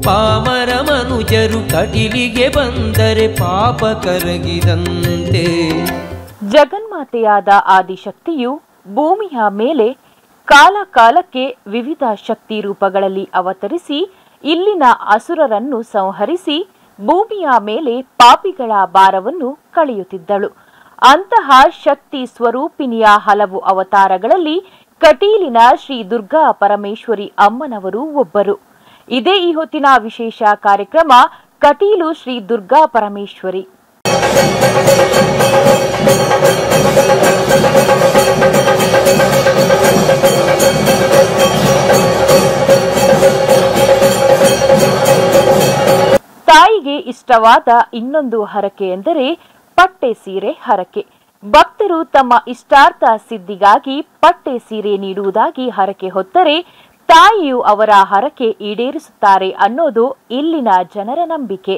ಪಾಮರ ಮನುಜರು ಕಟಿಲಿಗೆ ಬಂದರೆ ಪಾಪ ಕರಗಿದಂತೆ ಜಗನ್ಮಾತೆಯಾದ ಆದಿಶಕ್ತಿಯು ಭೂಮಿಯ ಮೇಲೆ ಕಾಲ ಕಾಲಕ್ಕೆ ವಿವಿಧ ಶಕ್ತಿ ರೂಪಗಳಲ್ಲಿ ಅವತರಿಸಿ ಇಲ್ಲಿನ ಅಸುರರನ್ನು ಸಂಹರಿಸಿ ಭೂಮಿಯ ಮೇಲೆ ಪಾಪಿಗಳ ಭಾರವನ್ನು ಕಳೆಯುತ್ತಿದ್ದಳು ಅಂತಹ ಶಕ್ತಿ ಸ್ವರೂಪಿಣಿಯ ಹಲವು ಅವತಾರಗಳಲ್ಲಿ ಕಟೀಲಿನ ಶ್ರೀ ದುರ್ಗಾ ಪರಮೇಶ್ವರಿ ಅಮ್ಮನವರು ಒಬ್ಬರು ಇದೇ ಈ ಹೊತ್ತಿನ ವಿಶೇಷ ಕಾರ್ಯಕ್ರಮ ಕಟೀಲು ಶ್ರೀ ದುರ್ಗಾ ಪರಮೇಶ್ವರಿ ತಾಯಿಗೆ ಇಷ್ಟವಾದ ಇನ್ನೊಂದು ಹರಕೆ ಎಂದರೆ ಪಟ್ಟೆ ಸೀರೆ ಹರಕೆ ಭಕ್ತರು ತಮ್ಮ ಇಷ್ಟಾರ್ಥ ಸಿದ್ಧಿಗಾಗಿ ಪಟ್ಟೆ ಸೀರೆ ನೀಡುವುದಾಗಿ ಹರಕೆ ಹೊತ್ತರೆ ತಾಯಿಯು ಅವರ ಹರಕೆ ಈಡೇರಿಸುತ್ತಾರೆ ಅನ್ನೋದು ಇಲ್ಲಿನ ಜನರ ನಂಬಿಕೆ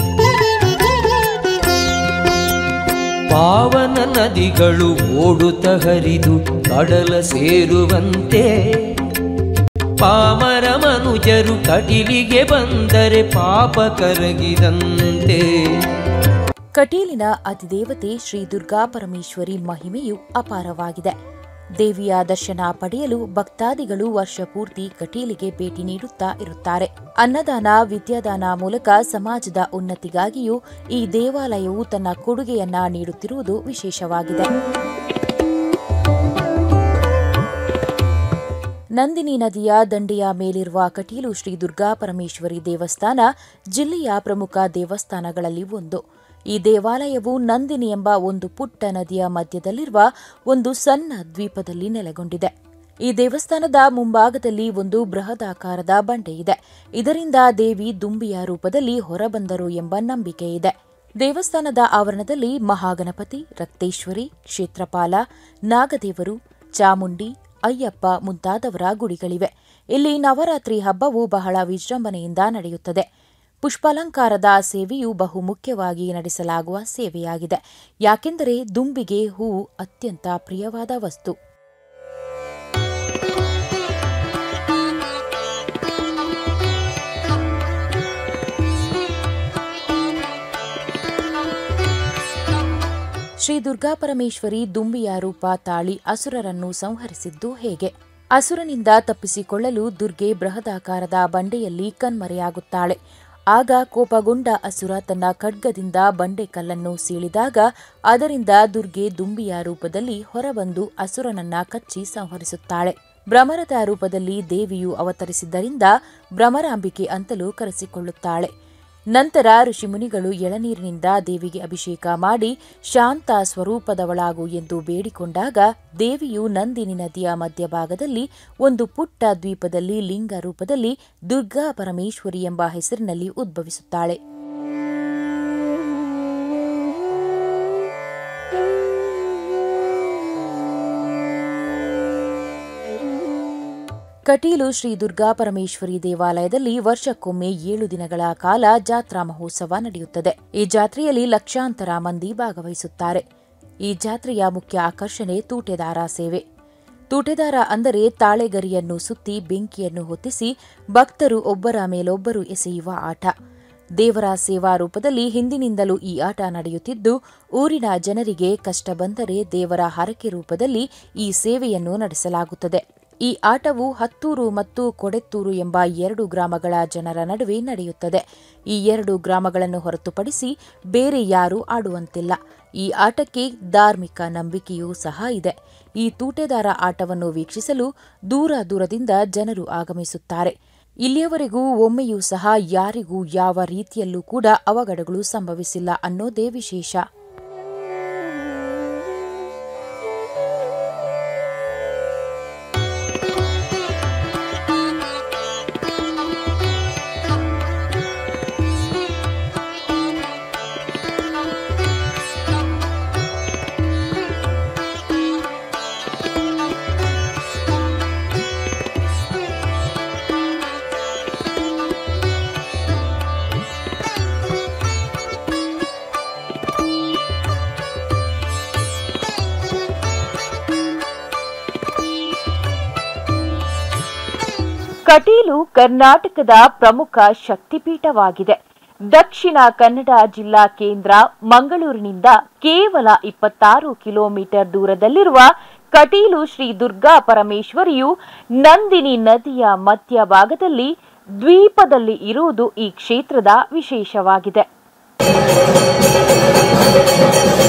ಪಾವನ ನದಿಗಳು ಓಡುತ್ತ ಹರಿದು ಕಡಲ ಸೇರುವಂತೆ ಪಾಮರ ಮನುಜರು ಕಟಿಲಿಗೆ ಬಂದರೆ ಪಾಪ ಕರಗಿದಂತೆ ಕಟೀಲಿನ ಅತಿದೇವತೆ ಶ್ರೀ ದುರ್ಗಾ ಪರಮೇಶ್ವರಿ ಮಹಿಮೆಯು ಅಪಾರವಾಗಿದೆ ದೇವಿಯ ದರ್ಶನ ಪಡೆಯಲು ಭಕ್ತಾದಿಗಳು ವರ್ಷ ಪೂರ್ತಿ ಕಟೀಲಿಗೆ ಭೇಟಿ ನೀಡುತ್ತಾ ಇರುತ್ತಾರೆ ಅನ್ನದಾನ ವಿದ್ಯಾದಾನ ಮೂಲಕ ಸಮಾಜದ ಉನ್ನತಿಗಾಗಿಯೂ ಈ ದೇವಾಲಯವು ತನ್ನ ಕೊಡುಗೆಯನ್ನ ನೀಡುತ್ತಿರುವುದು ವಿಶೇಷವಾಗಿದೆ ನಂದಿನಿ ನದಿಯ ದಂಡೆಯ ಮೇಲಿರುವ ಕಟೀಲು ಶ್ರೀ ದುರ್ಗಾ ಪರಮೇಶ್ವರಿ ದೇವಸ್ಥಾನ ಜಿಲ್ಲೆಯ ಪ್ರಮುಖ ದೇವಸ್ಥಾನಗಳಲ್ಲಿ ಒಂದು ಈ ದೇವಾಲಯವು ನಂದಿನಿ ಎಂಬ ಒಂದು ಪುಟ್ಟ ನದಿಯ ಮಧ್ಯದಲ್ಲಿರುವ ಒಂದು ಸಣ್ಣ ದ್ವೀಪದಲ್ಲಿ ನೆಲೆಗೊಂಡಿದೆ ಈ ದೇವಸ್ಥಾನದ ಮುಂಭಾಗದಲ್ಲಿ ಒಂದು ಬೃಹದಾಕಾರದ ಬಂಡೆ ಇದೆ ಇದರಿಂದ ದೇವಿ ದುಂಬಿಯ ರೂಪದಲ್ಲಿ ಹೊರಬಂದರು ಎಂಬ ನಂಬಿಕೆ ಇದೆ ದೇವಸ್ಥಾನದ ಆವರಣದಲ್ಲಿ ಮಹಾಗಣಪತಿ ರಕ್ತೇಶ್ವರಿ ಕ್ಷೇತ್ರಪಾಲ ನಾಗದೇವರು ಚಾಮುಂಡಿ ಅಯ್ಯಪ್ಪ ಮುಂತಾದವರ ಗುಡಿಗಳಿವೆ ಇಲ್ಲಿ ನವರಾತ್ರಿ ಹಬ್ಬವು ಬಹಳ ವಿಜೃಂಭಣೆಯಿಂದ ನಡೆಯುತ್ತದೆ ಪುಷ್ಪಾಲಂಕಾರದ ಸೇವೆಯು ಬಹು ಮುಖ್ಯವಾಗಿ ನಡೆಸಲಾಗುವ ಸೇವೆಯಾಗಿದೆ ಯಾಕೆಂದರೆ ದುಂಬಿಗೆ ಹೂವು ಅತ್ಯಂತ ಪ್ರಿಯವಾದ ವಸ್ತು ಶ್ರೀ ದುರ್ಗಾ ಪರಮೇಶ್ವರಿ ದುಂಬಿಯ ರೂಪ ತಾಳಿ ಅಸುರರನ್ನು ಸಂಹರಿಸಿದ್ದು ಹೇಗೆ ಅಸುರನಿಂದ ತಪ್ಪಿಸಿಕೊಳ್ಳಲು ದುರ್ಗೆ ಬೃಹದಾಕಾರದ ಬಂಡೆಯಲ್ಲಿ ಕಣ್ಮರೆಯಾಗುತ್ತಾಳೆ ಆಗ ಕೋಪಗೊಂಡ ಅಸುರ ತನ್ನ ಖಡ್ಗದಿಂದ ಬಂಡೆ ಕಲ್ಲನ್ನು ಸೀಳಿದಾಗ ಅದರಿಂದ ದುರ್ಗೆ ದುಂಬಿಯ ರೂಪದಲ್ಲಿ ಹೊರಬಂದು ಅಸುರನನ್ನ ಕಚ್ಚಿ ಸಂಹರಿಸುತ್ತಾಳೆ ಭ್ರಮರದ ರೂಪದಲ್ಲಿ ದೇವಿಯು ಅವತರಿಸಿದ್ದರಿಂದ ಭ್ರಮರಾಂಬಿಕೆ ಅಂತಲೂ ಕರೆಸಿಕೊಳ್ಳುತ್ತಾಳೆ ನಂತರ ಋಷಿಮುನಿಗಳು ಎಳನೀರಿನಿಂದ ದೇವಿಗೆ ಅಭಿಷೇಕ ಮಾಡಿ ಶಾಂತ ಸ್ವರೂಪದವಳಾಗು ಎಂದು ಬೇಡಿಕೊಂಡಾಗ ದೇವಿಯು ನಂದಿನಿ ನದಿಯ ಮಧ್ಯಭಾಗದಲ್ಲಿ ಒಂದು ಪುಟ್ಟ ದ್ವೀಪದಲ್ಲಿ ಲಿಂಗ ರೂಪದಲ್ಲಿ ದುರ್ಗಾ ಪರಮೇಶ್ವರಿ ಎಂಬ ಹೆಸರಿನಲ್ಲಿ ಉದ್ಭವಿಸುತ್ತಾಳೆ ಕಟೀಲು ಶ್ರೀ ದುರ್ಗಾ ಪರಮೇಶ್ವರಿ ದೇವಾಲಯದಲ್ಲಿ ವರ್ಷಕ್ಕೊಮ್ಮೆ ಏಳು ದಿನಗಳ ಕಾಲ ಜಾತ್ರಾ ಮಹೋತ್ಸವ ನಡೆಯುತ್ತದೆ ಈ ಜಾತ್ರೆಯಲ್ಲಿ ಲಕ್ಷಾಂತರ ಮಂದಿ ಭಾಗವಹಿಸುತ್ತಾರೆ ಈ ಜಾತ್ರೆಯ ಮುಖ್ಯ ಆಕರ್ಷಣೆ ತೂಟೆದಾರ ಸೇವೆ ತೂಟೆದಾರ ಅಂದರೆ ತಾಳೆಗರಿಯನ್ನು ಸುತ್ತಿ ಬೆಂಕಿಯನ್ನು ಹೊತ್ತಿಸಿ ಭಕ್ತರು ಒಬ್ಬರ ಮೇಲೊಬ್ಬರು ಎಸೆಯುವ ಆಟ ದೇವರ ಸೇವಾ ರೂಪದಲ್ಲಿ ಹಿಂದಿನಿಂದಲೂ ಈ ಆಟ ನಡೆಯುತ್ತಿದ್ದು ಊರಿನ ಜನರಿಗೆ ಕಷ್ಟ ಬಂದರೆ ದೇವರ ಹರಕೆ ರೂಪದಲ್ಲಿ ಈ ಸೇವೆಯನ್ನು ನಡೆಸಲಾಗುತ್ತದೆ ಈ ಆಟವು ಹತ್ತೂರು ಮತ್ತು ಕೊಡೆತ್ತೂರು ಎಂಬ ಎರಡು ಗ್ರಾಮಗಳ ಜನರ ನಡುವೆ ನಡೆಯುತ್ತದೆ ಈ ಎರಡು ಗ್ರಾಮಗಳನ್ನು ಹೊರತುಪಡಿಸಿ ಬೇರೆ ಯಾರೂ ಆಡುವಂತಿಲ್ಲ ಈ ಆಟಕ್ಕೆ ಧಾರ್ಮಿಕ ನಂಬಿಕೆಯೂ ಸಹ ಇದೆ ಈ ತೂಟೆದಾರ ಆಟವನ್ನು ವೀಕ್ಷಿಸಲು ದೂರ ದೂರದಿಂದ ಜನರು ಆಗಮಿಸುತ್ತಾರೆ ಇಲ್ಲಿಯವರೆಗೂ ಒಮ್ಮೆಯೂ ಸಹ ಯಾರಿಗೂ ಯಾವ ರೀತಿಯಲ್ಲೂ ಕೂಡ ಅವಘಡಗಳು ಸಂಭವಿಸಿಲ್ಲ ಅನ್ನೋದೇ ವಿಶೇಷ ಕಟೀಲು ಕರ್ನಾಟಕದ ಪ್ರಮುಖ ಶಕ್ತಿಪೀಠವಾಗಿದೆ ದಕ್ಷಿಣ ಕನ್ನಡ ಜಿಲ್ಲಾ ಕೇಂದ್ರ ಮಂಗಳೂರಿನಿಂದ ಕೇವಲ ಇಪ್ಪತ್ತಾರು ಕಿಲೋಮೀಟರ್ ದೂರದಲ್ಲಿರುವ ಕಟೀಲು ಶ್ರೀ ದುರ್ಗಾ ಪರಮೇಶ್ವರಿಯು ನಂದಿನಿ ನದಿಯ ಮಧ್ಯಭಾಗದಲ್ಲಿ ದ್ವೀಪದಲ್ಲಿ ಇರುವುದು ಈ ಕ್ಷೇತ್ರದ ವಿಶೇಷವಾಗಿದೆ